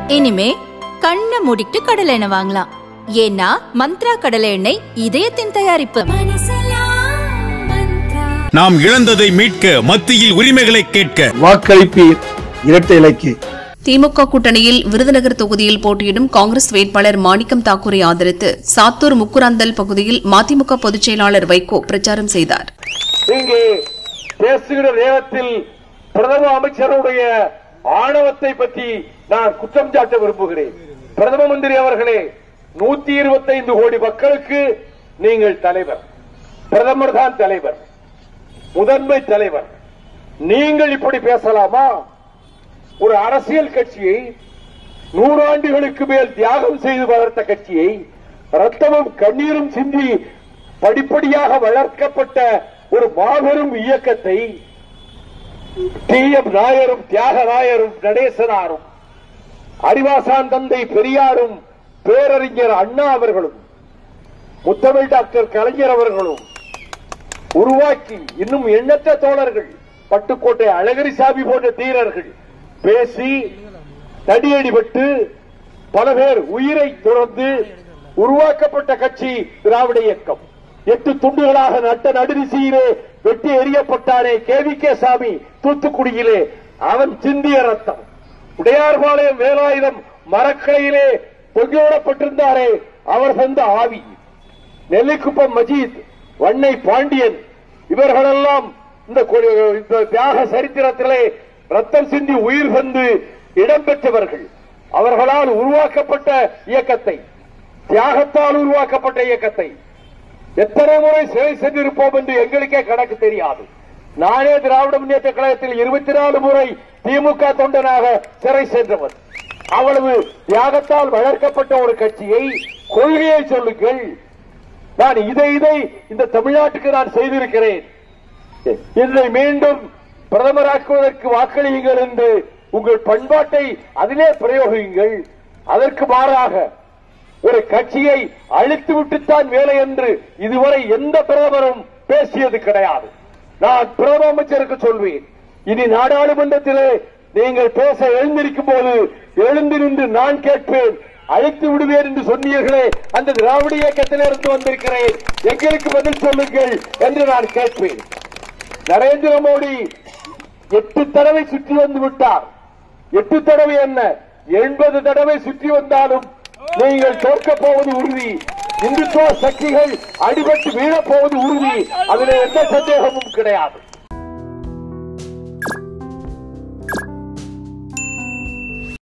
இனிமே கண்ணை மூடிட்டு கடலை எண்ணெய் வாங்கலாம் ஏன்னா மந்த்ரா கடலை எண்ணெய் இதயத்தின் தயாரிப்பு நாம் இழந்ததை மீட்க மத்தியில் உரிமைகளை கேட்க வாக்களிப்பீர் இரட்டை இலைக்கு திமுக கூட்டணியில் விருதுநகர் தொகுதியில் போட்டியிடும் காங்கிரஸ் வேட்பாளர் மாணிக்கம் தாக்கூரை ஆதரித்து சாத்தூர் முக்குராந்தல் பகுதியில் மதிமுக பொதுச் செயலாளர் வைகோ பிரச்சாரம் செய்தார் இங்கே பேசுகிற நேரத்தில் பிரதம அமைச்சருடைய ஆணவத்தை பற்றி நான் குற்றம் சாட்ட விரும்புகிறேன் பிரதம மந்திரி அவர்களே நூத்தி இருபத்தைந்து கோடி மக்களுக்கு நீங்கள் தலைவர் பிரதமர் தான் தலைவர் முதன்மை தலைவர் நீங்கள் இப்படி பேசலாமா ஒரு அரசியல் கட்சியை நூறாண்டுகளுக்கு மேல் தியாகம் செய்து வளர்த்த கட்சியை ரத்தமும் கண்ணீரும் சிந்தி படிப்படியாக வளர்க்கப்பட்ட ஒரு மாபெரும் இயக்கத்தை டி எம் நாயரும் தியாகராயரும் நடேசனாரும் அறிவாசான் தந்தை பெரியாரும் பேரறிஞர் அண்ணா அவர்களும் முத்தமிழ் டாக்டர் கலைஞர் அவர்களும் உருவாக்கி இன்னும் எண்ணற்ற தோழர்கள் பட்டுக்கோட்டை அழகிரிசாமி போன்ற தீரர்கள் பேசி தடியடிபட்டு பல பேர் உயிரை துறந்து உருவாக்கப்பட்ட கட்சி திராவிட இயக்கம் எட்டு துண்டுகளாக நட்ட நடுநிசையிலே வெட்டி எறியப்பட்டானே கே வி கே சாமி தூத்துக்குடியிலே அவன் சிந்திய ரத்தம் உடையார்பாளையம் வேலாயுதம் மரக்கிளையிலே தொங்கிவிடப்பட்டிருந்தாரே அவர் தந்த ஆவி நெல்லிக்குப்பம் மஜீத் வன்னை பாண்டியன் இவர்களெல்லாம் இந்த கொ- இந்த தியாக சரித்திரத்திலே ரத்தம் சிந்தி உயிர் வந்து இடம்பெற்றவர்கள் அவர்களால் உருவாக்கப்பட்ட இயக்கத்தை தியாகத்தால் உருவாக்கப்பட்ட இயக்கத்தை எத்தனை முறை சிறை சென்றிருப்போம் என்று எங்களுக்கே கணக்கு தெரியாது நானே திராவிட முன்னேற்ற கழகத்தில் இருபத்தி நாலு முறை திமுக தொண்டனாக சிறை சென்றவர் அவ்வளவு தியாகத்தால் வளர்க்கப்பட்ட ஒரு கட்சியை கொள்கையை சொல்லுங்கள் நான் இதை இதை இந்த தமிழ்நாட்டுக்கு நான் செய்திருக்கிறேன் இதை மீண்டும் பிரதமராக்குவதற்கு வாக்களியுங்கள் என்று உங்கள் பண்பாட்டை அதிலே பிரயோகியுங்கள் அதற்கு மாறாக ஒரு கட்சியை அழித்து விட்டுத்தான் வேலை என்று இதுவரை எந்த பிரதமரும் பேசியது கிடையாது நான் பிரதம அமைச்சருக்கு சொல்வேன் இனி நாடாளுமன்றத்திலே நீங்கள் பேச எழுந்திருக்கும் போது எழுந்து நின்று நான் கேட்பேன் அழைத்து விடுவேன் என்று சொன்னீர்களே அந்த திராவிட இயக்கத்திலிருந்து வந்திருக்கிறேன் எங்களுக்கு பதில் சொல்லுங்கள் என்று நான் கேட்பேன் நரேந்திர மோடி எட்டு தடவை சுற்றி வந்து விட்டார் எட்டு தடவை என்ன எண்பது தடவை சுற்றி வந்தாலும் நீங்கள் தோற்கப் போவது உறுதி இந்துத்துவ சக்திகள் அடிபட்டு வீழப் போவது உறுதி அதில் எந்த சந்தேகமும் கிடையாது